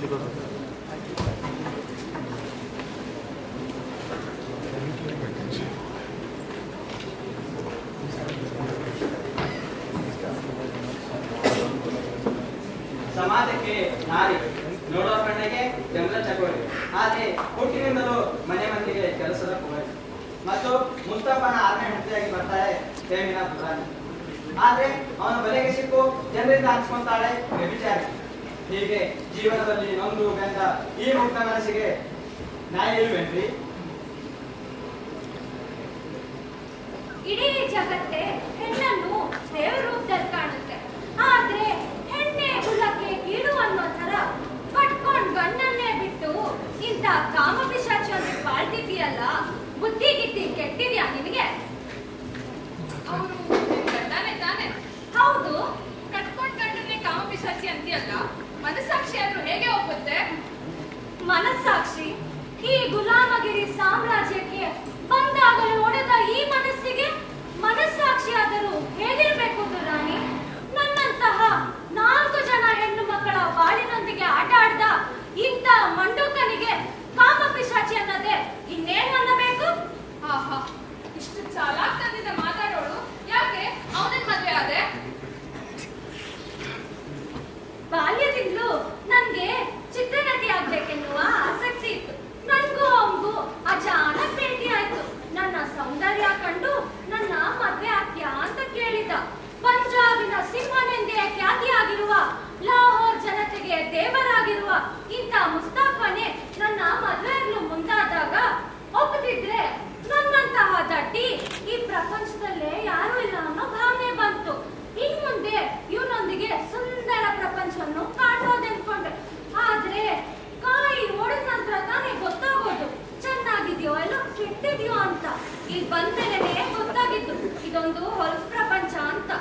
ಸಮಾಜಕ್ಕೆ ನಾರಿ ನೋಡೋ ಕಣ್ಣಿಗೆ ಜಂಗಲ ಚಕೋರಿ ಆದ್ರೆ ಹುಟ್ಟಿನಿಂದಲೂ ಮನೆ ಮಂದಿಗೆ ಕೆಲಸದ ಕುವರಿ ಮತ್ತು ಮುಸ್ತಫನ ಆರನೇ ಹೆಂಡತಿಯಾಗಿ ಬರ್ತಾಳೆ ಪ್ರೇಮಿನ ಪುರಾಣಿ ಆದ್ರೆ ಅವನ ಬಲೆಗೆ ಸಿಕ್ಕು ಜನರಿಂದ ಹಂಚ್ಕೊಂತಾಳೆ ವ್ಯಭಿಚಾರಿ ಹೀಗೆ ಜೀವನದಲ್ಲಿ ನೊಂದು ಬೆಂದ ಈ ಮುಕ್ತ ಮನಸ್ಸಿಗೆ ನ್ಯಾಯ ಇಲ್ವೇನ್ರಿ ಇಡೀ ಜಗತ್ತೇ ಹೆಣ್ಣನ್ನು ದೇವ್ರ ರೂಪದಲ್ಲಿ ಕಾಣುತ್ತೆ ಆದ್ರೆ ಹೆಣ್ಣೆ ಗುಳ್ಳಕ್ಕೆ ಕೀಳು ಅನ್ನೋ ತರ ಕಟ್ಕೊಂಡ್ ಗಂಡನ್ನೇ ಬಿಟ್ಟು ಇಂಥ ಕಾಮ ಪಿಶಾಚಿ ಬಾಳ್ತಿದ್ಯಲ್ಲ ಬುದ್ಧಿ ಗಿದ್ದಿ ಕೆಟ್ಟಿದ್ಯಾ ನಿನಗೆ ಅವರು ಗಂಡನೇ ತಾನೆ ಹೌದು ಕಟ್ಕೊಂಡ್ ಗಂಡನ್ನೇ ಕಾಮ ಪಿಶಾಚಿ ಅಂತೀಯಲ್ಲ ಮನಸ್ಸಾಕ್ಷಿ ಆದ್ರೂ ಹೇಗೆ ಒಪ್ಪುತ್ತೆ ಮನಸ್ಸಾಕ್ಷಿ ಈ ಗುಲಾಮಗಿರಿ ಸಾಮ್ರಾಜ್ಯಕ್ಕೆ ಬಂದಾಗಲೂ ಒಡೆದ ಈ ಮನಸ್ಸಿಗೆ ಮನಸ್ಸಾಕ್ಷಿ ಆದರೂ ಹೇಗಿರ್ಬೇಕು ರಾಣಿ ನನ್ನಂತಹ ನಾಲ್ಕು ಜನ ಹೆಣ್ಣು ಮಕ್ಕಳ ಬಾಳಿನೊಂದಿಗೆ ಆಟ ಆಡ್ದ ಇಂಥ ಮಂಡುಕನಿಗೆ ಕಾಮ ಪಿಶಾಚಿ ಅನ್ನೋದೇ ಇನ್ನೇನು ಅನ್ನಬೇಕು ಆಹಾ ಇಷ್ಟು ಚಾಲಾಕ್ತನದಿಂದ ಮಾತಾಡೋಳು ಯಾಕೆ ಅವನನ್ನ ಮದ್ವೆ ಆದೆ ಬಾಲ್ಯದಿಂದಲೂ ನನ್ಗೆ ಚಿತ್ರನಟಿ ಆಗ್ಬೇಕೆನ್ನುವ ಆಸಕ್ತಿ ಇತ್ತು ನನ್ಗೂ ಅವನಿಗೂ ಅಜಾನ ಭೇಟಿ ಆಯ್ತು ನನ್ನ ಸೌಂದರ್ಯ ಕಂಡು ನನ್ನ ಮದ್ವೆ ಆಗ್ತ್ಯಾ ಅಂತ ಕೇಳಿದ ಪಂಜಾಬಿನ ಸಿಂಹನೆಂದೇ ಖ್ಯಾತಿಯಾಗಿರುವ ಲಾಹೋರ್ ಜನತೆಗೆ ದೇವರಾಗಿರುವ ಇಂಥ ಮುಸ್ತಾಫನೆ ನನ್ನ ಮದ್ವೆಯಾಗ್ಲು ಮುಂದಾದಾಗ ಒಪ್ಪದಿದ್ರೆ ನನ್ನಂತಹ ದಡ್ಡಿ ಈ ಪ್ರಪಂಚದಲ್ಲೇ ಯಾರೂ ಇಲ್ಲ ಅನ್ನೋ ಭಾವನೆ ಬಂತು ಇನ್ ಮುಂದೆ ಇವನೊಂದಿಗೆ ಸುಂದರ ಪ್ರಪಂಚವನ್ನು ಕಾಣೋದೆನ್ಕೊಂಡೆ ಆದ್ರೆ ಕಾಯಿ ಓಡಿದ ನಂತರ ತಾನೇ ಗೊತ್ತಾಗೋದು ಚೆನ್ನಾಗಿದ್ಯೋ ಎಲ್ಲೋ ಕೆಟ್ಟಿದ್ಯೋ ಅಂತ ಇಲ್ಲಿ ಬಂದ್ಮೇಲೆ ಗೊತ್ತಾಗಿದ್ದು ಇದೊಂದು ಹೊಲಸು ಪ್ರಪಂಚ ಅಂತ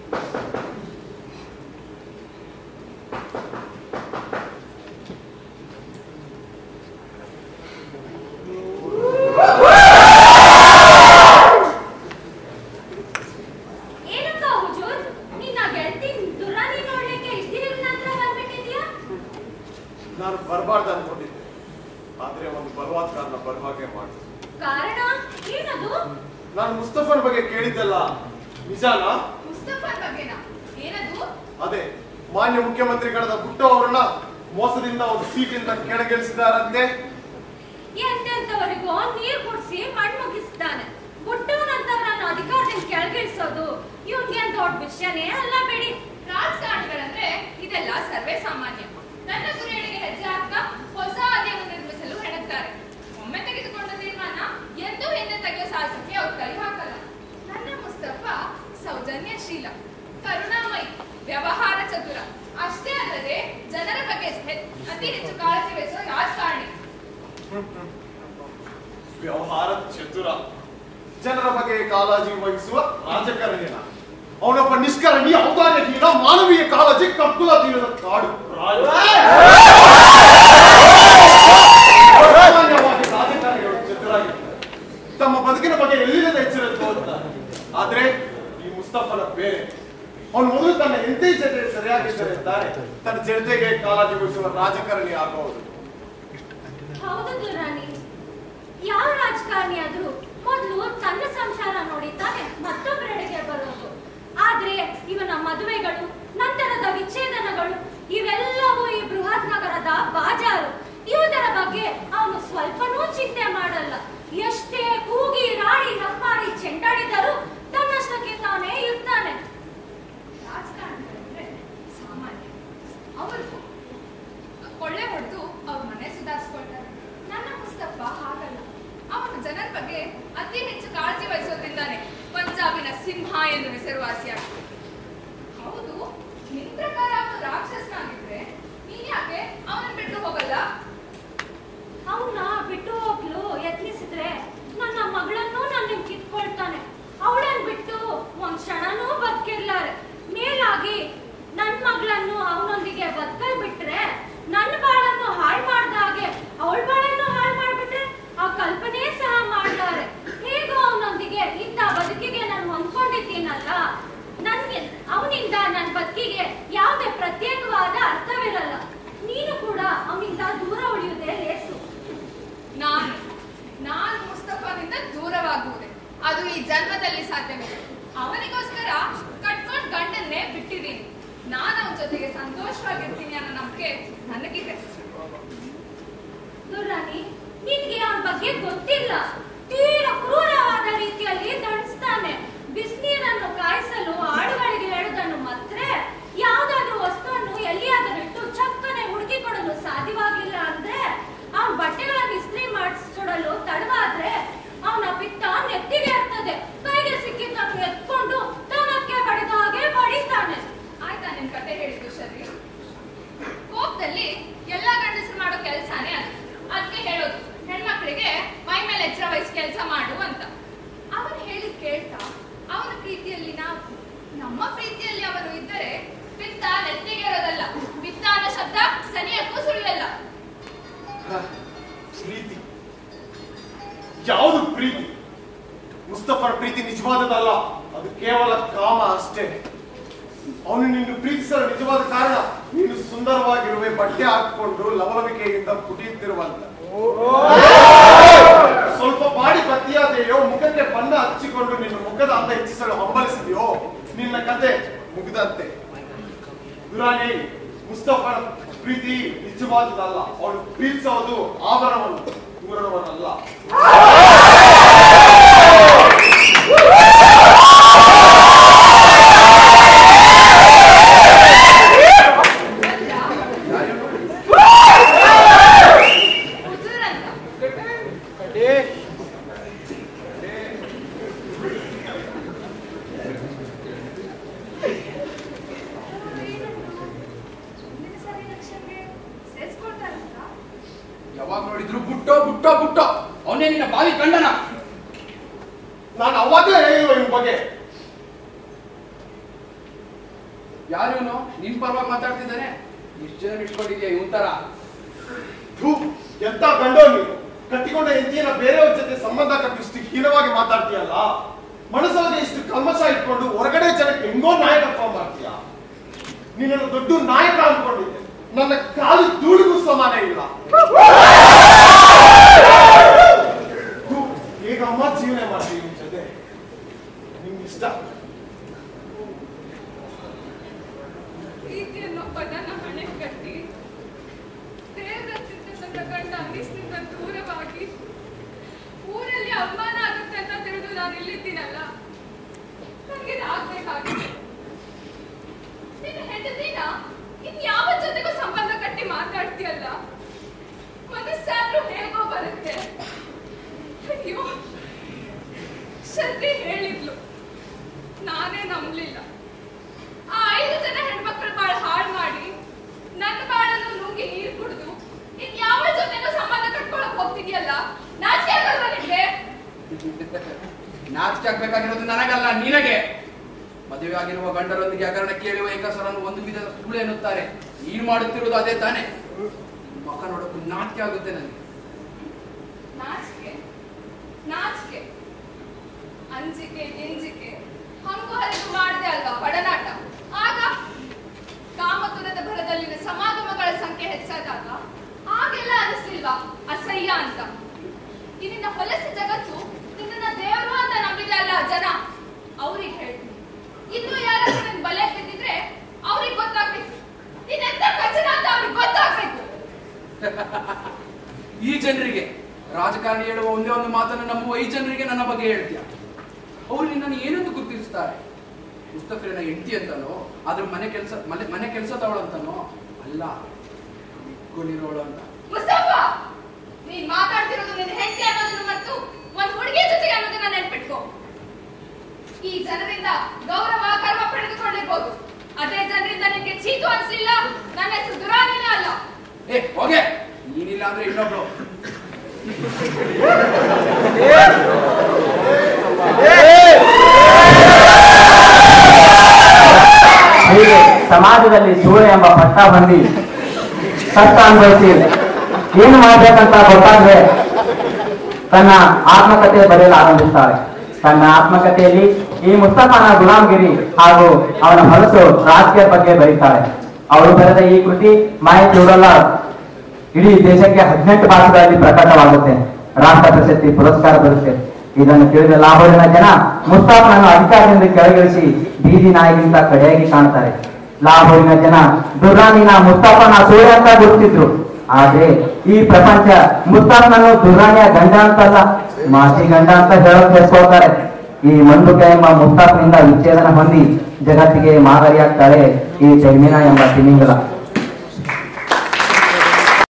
ಏನಪ್ಪ ಹುಜೂರ್ ನಿನ್ನ ಗೆಳತಿ ದುರಾನಿ ನೋಡ್ಲಿಕ್ಕೆ ಇಷ್ಟ ದಿನದ ನಂತರ ಬಂದ್ಬಿಟ್ಟಿದ್ಯಾ ನಾನು ಬರಬಾರ್ದು ಅನ್ಕೊಂಡಿದ್ದೆ ಆದ್ರೆ ಒಂದು ಬಲವಾದ ಕಾರಣ ಬರುವಾಗೆ ಮಾಡಿ ಕಾರಣ ಏನದು ನಾನು ಮುಸ್ತಫನ್ ಬಗ್ಗೆ ಕೇಳಿದ್ದೆಲ್ಲ ನಿಜಾನಾ ಮುಸ್ತಫನ್ ಬಗ್ಗೆನಾ ಏನದು ಅದೇ ಮಾನ್ಯ ಮುಖ್ಯಮಂತ್ರಿಗಳಾದ ಬುಟ್ಟು ಅವರನ್ನ ಮೋಸದಿಂದ ಒಂದು ಸೀಟಿಂದ ಕೆಳಗಿಳಿಸಿದಾರಂತೆ ಎಂತೆಂತವರಿಗೂ ನೀರ್ ಕುಡ್ಸಿ ಮಣ್ಣು ಮುಗಿಸ್ತಾನೆ ಬುಟ್ಟವನಂತವ್ರನ್ನ ಅಧಿಕಾರದಿಂದ ಕೆಳಗಿಳಿಸೋದು ಇವ್ನ್ಗೆ ದೊಡ್ಡ ವಿಷಯನೇ ಅಲ್ಲ ಬಿಡಿ ರಾಜಕಾರಣಿಗಳಂದ್ರೆ ಇದೆಲ್ಲ ಸರ್ವೇ ಸಾಮಾನ್ಯ ನನ್ನ ಗುರಿಯಡಿಗೆ ಹೆಜ್ಜೆ ಹಾಕ್ತಾ ಹೊಸ ಹಾದಿಯನ್ನು ನಿರ್ಮಿಸಲು ಹೆಣಗ್ತಾರೆ ಒಮ್ಮೆ ತೆಗೆದುಕೊಂಡ ತೀರ್ಮಾನ ಎಂದೂ ಹಿಂದೆ ತೆಗೆಯೋ ಸಾಹಸಕ್ಕೆ ಅವ್ರು ಕೈ ಹಾಕಲ್ಲ ನನ್ನ ಮುಸ್ತಫ ಸೌಜನ್ಯಶೀಲ ಕರುಣಾಮಯಿ ವ್ಯವಹಾರ ಚತುರ ಅಷ್ಟೇ ಅಲ್ಲದೆ ಜನರ ಬಗ್ಗೆ ಹೆ- ಅತಿ ಹೆಚ್ಚು ಕಾಳಜಿ ವಹಿಸುವ ರಾಜಕಾರಣಿ ವ್ಯವಹಾರ ಚತುರ ಜನರ ಬಗ್ಗೆ ಕಾಳಜಿ ವಹಿಸುವ ರಾಜಕಾರಣಿನ ಅವನೊಬ್ಬ ನಿಷ್ಕರಣಿ ಔದಾರ್ಯಹೀನ ಮಾನವೀಯ ಕಾಳಜಿ ಕಪ್ಪುಲ ತೀರದ ಕಾಡು ರಾಜ. ಸಾಮಾನ್ಯವಾಗಿ ರಾಜಕಾರಣಿಗಳು ಚತುರಾಗಿರ್ತಾರೆ ತಮ್ಮ ಬದುಕಿನ ಬಗ್ಗೆ ಎಲ್ಲಿಲ್ಲದ ಎಚ್ಚರ ತೋರುತ್ತಾರೆ ಆದ್ರೆ ಈ ಮುಸ್ತಫನ ಬೇರೆ ಅವನು ಮೊದಲು ತನ್ನ ಹೆಂಡತಿ ಜೊತೆ ಸರಿಯಾಗಿದ್ದರೆ ತಾನೆ ತನ್ನ ಜನತೆಗೆ ಕಾಳಜಿ ವಹಿಸುವ ರಾಜಕಾರಣಿ ಆಗಬಹುದು ಹೌದು ದುರಾನಿ ಯಾವ ರಾಜಕಾರಣಿ ಆದ್ರೂ ಮೊದಲು ತನ್ನ ಸಂಸಾರ ನೋಡಿ ತಾನೆ ಮತ್ತೊಬ್ಬರೆಡೆಗೆ ಬರೋದು ಆದ್ರೆ ಇವನ ಮದುವೆಗಳು ನಂತರದ ವಿಚ್ಛೇದನಗಳು ಇವೆಲ್ಲವೂ ಈ ಬೃಹತ್ ನಗರದ ಬಾಜಾರು ಇವುದರ ಬಗ್ಗೆ ಅವನು ಸ್ವಲ್ಪನೂ ಚಿಂತೆ ಮಾಡಲ್ಲ ಎಷ್ಟೇ ಕೂಗಿ ರಾಡಿ ನಪ್ಪಾಡಿ ಚೆಂಡಾಡಿದರೂ ತನ್ನಷ್ಟಕ್ಕೆ ತಾನೇ ಇರ್ತಾನೆ ರಾಜಕಾರಣಿಗಳಂದ್ರೆ ಸಾಮಾನ್ಯ ಅವರು ಕೊಳ್ಳೆ ಹೊಡೆದು ಅವ್ರ ಮನೆ ಸುಧಾರಿಸ್ಕೊಳ್ತಾರೆ ನನ್ನ ಮುಸ್ತಫ ಹಾಗಲ್ಲ ಅವನು ಜನರ ಬಗ್ಗೆ ಅತಿ ಹೆಚ್ಚು ಕಾಳಜಿ ವಹಿಸೋದ್ರಿಂದಾನೆ ಪಂಜಾಬಿನ ಸಿಂಹ ಎಂದು ಹೆಸರುವಾಸಿಯಾಗ್ತದೆ ಹೌದು ನಿನ್ ಪ್ರಕಾರ ಅವನು ರಾಕ್ಷಸನಾಗಿದ್ರೆ ನೀನ್ ಯಾಕೆ ಅವನ ನನಗಿದೆ ದುರ್ರಾಣಿ ನಿನ್ಗೆ ಅವನ ಬಗ್ಗೆ ಗೊತ್ತಿಲ್ಲ ತೀರ ಕ್ರೂರವಾದ ರೀತಿಯಲ್ಲಿ ದಂಡಿಸ್ತಾನೆ ಬಿಸಿನೀರನ್ನು ಕಾಯಿಸಲು ಆಳುಗಳಿಗೆ ಹೇಳುವುದನ್ನು ಮಾತ್ರೆ ಯಾವುದಾದ್ರೂ ವಸ್ತುವನ್ನು ಎಲ್ಲಿಯಾದರೂ ಇಟ್ಟು ಚಕ್ಕನೆ ಹುಡುಕಿ ಕೊಡಲು ಸಾಧ್ಯವಾಗಿಲ್ಲ ಅಂದ್ರೆ ಅವನ ಬಟ್ಟೆಗಳನ್ನು ಇಸ್ತ್ರಿ ಮಾಡಿಸ್ಕೊಡಲು ತಡವಾದ್ರೆ ಅವನ ಪಿತ್ತ ನೆತ್ತಿಗೆ ಇರ್ತದೆ ಕೈಗೆ ಸಿಕ್ಕಿದ್ದನ್ನು ಎತ್ಕೊಂಡು ತನಕ್ಕೆ ಬಡಿದ ಹಾಗೆ ಬಡಿತಾನೆ ಆಯ್ತಾ ನಿನ್ ಕತೆ ಹೇಳಿದ್ದು ಸರಿ ಕೋಪದಲ್ಲಿ ಎಲ್ಲಾ ಗಂಡಸರು ಮಾಡೋ ಕೆಲಸನೇ ಅದು ಅದಕ್ಕೆ ಹೇಳೋದು ಹೆಣ್ಮಕ್ಳಿಗೆ ಮೈ ಮೇಲೆ ಎಚ್ಚರ ವಹಿಸಿ ಕೆಲಸ ಮಾಡು ಅಂತ ಅವನು ಹೇಳಿದ್ ಕೇಳ್ತಾ ಅವನ ಪ್ರೀತಿಯಲ್ಲಿ ನಾವು ನಮ್ಮ ಪ್ರೀತಿಯಲ್ಲಿ ಅವನು ಇದ್ದರೆ ಪಿತ್ತ ನೆತ್ತಿಗೆ ಇರೋದಲ್ಲ ಪಿತ್ತ ಅನ್ನೋ ಶಬ್ದ ಸನಿಯಕ್ಕೂ ಸುಳ್ಳಲ್ಲ ಪ್ರೀತಿ ಯಾವುದು ಪ್ರೀತಿ ಮುಸ್ತಫರ್ ಪ್ರೀತಿ ನಿಜವಾದದಲ್ಲ ಅದು ಕೇವಲ ಕಾಮ ಅಷ್ಟೇ ಅವನು ನಿನ್ನ ಪ್ರೀತಿಸಲು ನಿಜವಾದ ಕಾರಣ ನೀನು ಸುಂದರವಾಗಿರುವೆ ಬಟ್ಟೆ ಹಾಕಿಕೊಂಡು ಲವಲವಿಕೆಯಿಂದ ಪುಟಿಯುತ್ತಿರುವಂತ ಸ್ವಲ್ಪ ಬಾಡಿ ಬತ್ತಿಯಾದೆಯೋ ಮುಖಕ್ಕೆ ಬಣ್ಣ ಹಚ್ಚಿಕೊಂಡು ನಿನ್ನ ಮುಖದ ಅಂದ ಹೆಚ್ಚಿಸಲು ಹಂಬಲಿಸಿದೆಯೋ ನಿನ್ನ ಕತೆ ಮುಗಿದಂತೆ ದುರಾನಿ ಮುಸ್ತಫರ್ ಪ್ರೀತಿ ನಿಜವಾದದಲ್ಲ ಅವಳು ಪ್ರೀತಿಸೋದು ಆಭರಣವನ್ನು ಪೂರಣವನ್ನಲ್ಲ ಹುಜೂರ್ ಅಂತ ಮುಂದಿನ ಸರಿ ಎಲೆಕ್ಷನ್ಗೆ ಸೇರ್ಸ್ಕೊಳ್ತಾರಂತ ಯಾವಾಗ ನೋಡಿದ್ರು ಬುಟ್ಟೋ ಬುಟ್ಟೋ ಬುಟ್ಟೋ ಅವನೇ ನಿನ್ನ ಬಾವಿ ಕಂಡನ ನಾನು ಅವಾಗಲೇ ಹೇಳಿಲ್ವ ಇವ್ನ ಬಗ್ಗೆ ಯಾರು ಇವನು ನಿನ್ ಪರವಾಗಿ ಮಾತಾಡ್ತಿದ್ದಾನೆ ಇಷ್ಟು ಜನ ಇಟ್ಕೊಂಡಿದ್ಯಾ ಇವನ್ ತರ ಥು, ಎಂತ ಗಂಡೋ ನೀನು ಕಟ್ಟಿಕೊಂಡ ಹೆಂಡತಿಯನ್ನ ಬೇರೆಯವ್ರ ಜೊತೆ ಸಂಬಂಧ ಕಟ್ಟಿ ಇಷ್ಟು ಹೀನವಾಗಿ ಮಾತಾಡ್ತೀಯಲ್ಲ ಮನಸ್ಸೊಳಗೆ ಇಷ್ಟು ಕಲ್ಮಶ ಇಟ್ಕೊಂಡು ಹೊರಗಡೆ ಜನಕ್ಕೆ ಹೆಂಗೋ ನಾಯಕತ್ವ ಮಾಡ್ತೀಯ ನೀನನ್ನು ದೊಡ್ಡ ನಾಯಕ ಅನ್ಕೊಂಡಿದ್ದೆ ನನ್ನ ಕಾಲು ಧೂಳಿಗೂ ಸಮಾನ ಇಲ್ಲ ಥು, ಈಗ ಅಮ್ಮ ಜೀವನ ಮಾಡ್ತೀವಿ ನಿಮ್ ಜೊತೆ ನಿಮ್ಗೆ ಇಷ್ಟ ಪ್ರೀತಿ ಅನ್ನೋ ಪದನ ಹಣೆ ಕಟ್ಟಿ ದೇವರತ್ತಿದ್ದ ನನ್ನ ಗಂಡ ಅನಿಸ್ನಿಂದ ದೂರವಾಗಿ ಊರಲ್ಲಿ ಅವಮಾನ ಆಗುತ್ತೆ ಅಂತ ತಿಳಿದು ನಾನು ಇಲ್ಲಿದ್ದೀನಲ್ಲ ನನಗೆ ಆಗ್ಬೇಕಾಗಿದೆ ನಿನ್ನ ಹೆಂಡತಿನ ಇನ್ಯಾವ ಜೊತೆಗೂ ಸಂಬಂಧ ಕಟ್ಟಿ ಮಾತಾಡ್ತೀಯಲ್ಲ ಮನಸ್ಸಾದ್ರೂ ಹೇಗೋ ಬರುತ್ತೆ ಅಯ್ಯೋ ಶ್ರದ್ಧೆ ಹೇಳಿದ್ಲು ನಾನೇ ನಂಬಲಿಲ್ಲ ಆ ಐದು ಜನ ಹೆಣ್ಮಕ್ಳು ಬಾಳ ಹಾಳು ಮಾಡಿ ನನ್ನ ಬಾಳನ್ನು ನುಂಗಿ ನೀರು ಕುಡಿದು ಇನ್ ಯಾವ ಜೊತೆನೂ ಸಂಬಂಧ ಕಟ್ಕೊಳಕ್ ಹೋಗ್ತಿದ್ಯಲ್ಲ ನಾಚಿಕೆ ಆಗಲ್ವಾ ನಿಮ್ಗೆ ನಾಚಿಕೆ ಆಗ್ಬೇಕಾಗಿರೋದು ನನಗಲ್ಲ ನಿನಗೆ ಮದುವೆ ಆಗಿರುವ ಗಂಡರೊಂದಿಗೆ ಹಗರಣ ಕೇಳುವ ಏಕಸರನ್ನು ಒಂದು ವಿಧದ ಸುಳ್ಳು ಎನ್ನುತ್ತಾರೆ ನೀನು ಮಾಡುತ್ತಿರುವುದು ಅದೇ ತಾನೆ ಮಕ್ಕ ನೋಡಕ್ಕೂ ನಾಚಿಕೆ ಆಗುತ್ತೆ ನನಗೆ ನಾಚಿಕೆ ನಾಚಿಕೆ ಅಂಜಿಕೆ ಗಿಂಜಿಕೆ ಹಂಗು ಹರಿದು ಮಾಡದೆ ಅಲ್ವಾ ಪಡನಾಟ ಆಗ ಕಾಮತುರದ ಭರದಲ್ಲಿನ ಸಮಾಗಮಗಳ ಸಂಖ್ಯೆ ಹೆಚ್ಚಾದಾಗ ಆಗೆಲ್ಲ ಅನಿಸ್ಲಿಲ್ವಾ ಅಸಹ್ಯ ಅಂತ ಈ ನಿನ್ನ ಹೊಲಸು ಜಗತ್ತು ನಿನ್ನ ದೇವರು ಅಂತ ನಂಬಿದೆ ಅಲ್ಲ ಜನ ಅವ್ರಿಗೆ ಹೇಳ್ತೀನಿ ಇನ್ನು ಯಾರಾದ್ರೂ ನಿನ್ ಬಲೆ ಬಿದ್ದಿದ್ರೆ ಅವ್ರಿಗೆ ಗೊತ್ತಾಗ್ಬೇಕು ನೀನೆಂತ ಕಚನ ಅಂತ ಅವ್ರಿಗೆ ಗೊತ್ತಾಗ್ಬೇಕು ಈ ಜನರಿಗೆ ರಾಜಕಾರಣಿ ಹೇಳುವ ಒಂದೇ ಒಂದು ಮಾತನ್ನು ನಂಬುವ ಈ ಜನರಿಗೆ ನನ್ನ ಬಗ್ಗೆ ಹೇಳ್ತೀಯ ಅವ್ರು ನಿನ್ನನ್ನು ಏನೆಂದು ಗುರುತಿಸ್ತಾರೆ ಮುಸ್ತಫಿರನ ಹೆಂಡತಿ ಅಂತನೋ ಅದ್ರ ಮನೆ ಕೆಲಸ ಮನೆ ಮನೆ ಕೆಲಸ ತಗೊಳ್ಳಂತನೋ ಅಲ್ಲ ಇಟ್ಕೊಂಡಿರೋಳು ಅಂತ ಮುಸ್ತಫ ನೀನ್ ಮಾತಾಡ್ತಿರೋದು ನಿನ್ನ ಹೆಂಡತಿ ಅನ್ನೋದನ್ನ ಮತ್ತು ಒಂದ್ ಹುಡುಗಿಯ ಜೊತೆಗೆ ಅನ್ನೋದನ್ನ ನೆನ್ಪಿಟ್ಕೋ ಈ ಜನರಿಂದ ಗೌರವ ಕರ್ಮ ಪಡೆದುಕೊಂಡಿರ್ಬೋದು ಅದೇ ಜನರಿಂದ ನಿನ್ಗೆ ಚೀತು ಅನ್ಸ್ಲಿಲ್ಲ ನನ್ನ ಹೆಸರು ದುರಾನಿನೇ ಅಲ್ಲ ಏ ಹೋಗೆ ನೀನಿಲ್ಲ ಅಂದ್ರೆ ಇನ್ನೊಬ್ಳು ಹೀಗೆ ಸಮಾಜದಲ್ಲಿ ಸೂರ್ಯ ಎಂಬ ಪಟ್ಟ ಬಂದಿ ಕಷ್ಟ ಅನುಭವಿಸಿ ಏನು ಮಾಡ್ಬೇಕಂತ ಗೊತ್ತಾದ್ರೆ ತನ್ನ ಆತ್ಮಕಥೆ ಬರೆಯಲು ಆರಂಭಿಸ್ತಾಳೆ ತನ್ನ ಆತ್ಮಕಥೆಯಲ್ಲಿ ಈ ಮುಸ್ತಫಾನ ಗುಲಾಮ್ಗಿರಿ ಹಾಗೂ ಅವನ ಹೊಲಸು ರಾಜಕೀಯ ಬಗ್ಗೆ ಬರೀತಾಳೆ ಅವಳು ಬರೆದ ಈ ಕೃತಿ ಮಾಹಿತಿ ಉಡಲ್ಲ ಇಡೀ ದೇಶಕ್ಕೆ ಹದಿನೆಂಟು ಭಾಷೆಗಳಲ್ಲಿ ಪ್ರಕಟವಾಗುತ್ತೆ ರಾಷ್ಟ್ರ ಪ್ರಶಸ್ತಿ ಪುರಸ್ಕಾರ ಬರುತ್ತೆ ಇದನ್ನು ತಿಳಿದ ಲಾಹೋರಿನ ಜನ ಮುಸ್ತಾಫನನ್ನು ಅಧಿಕಾರದಿಂದ ಕೆಳಗಿಳಿಸಿ ಬೀದಿ ನಾಯಿಗಿಂತ ಕಡೆಯಾಗಿ ಕಾಣ್ತಾರೆ ಲಾಹೋರಿನ ಜನ ದುರ್ರಾನಿನ ಮುಸ್ತಫನ ಸೂರ್ಯ ಅಂತ ಗುರುತಿದ್ರು ಆದ್ರೆ ಈ ಪ್ರಪಂಚ ಮುಸ್ತಫನನ್ನು ದುರ್ರಾನಿಯ ಗಂಡ ಅಂತಲ್ಲ ಮಾಸಿ ಗಂಡ ಅಂತ ಹೇಳಕ್ ಹೆಸ್ಕೋತಾರೆ ಈ ಮಂಡುಕ ಎಂಬ ಮುಸ್ತಫನಿಂದ ವಿಚ್ಛೇದನ ಹೊಂದಿ ಜಗತ್ತಿಗೆ ಮಾದರಿಯಾಗ್ತಾಳೆ ಈ ಶರ್ಮಿನಾ ಎಂಬ ತಿಮಿಂಗಲ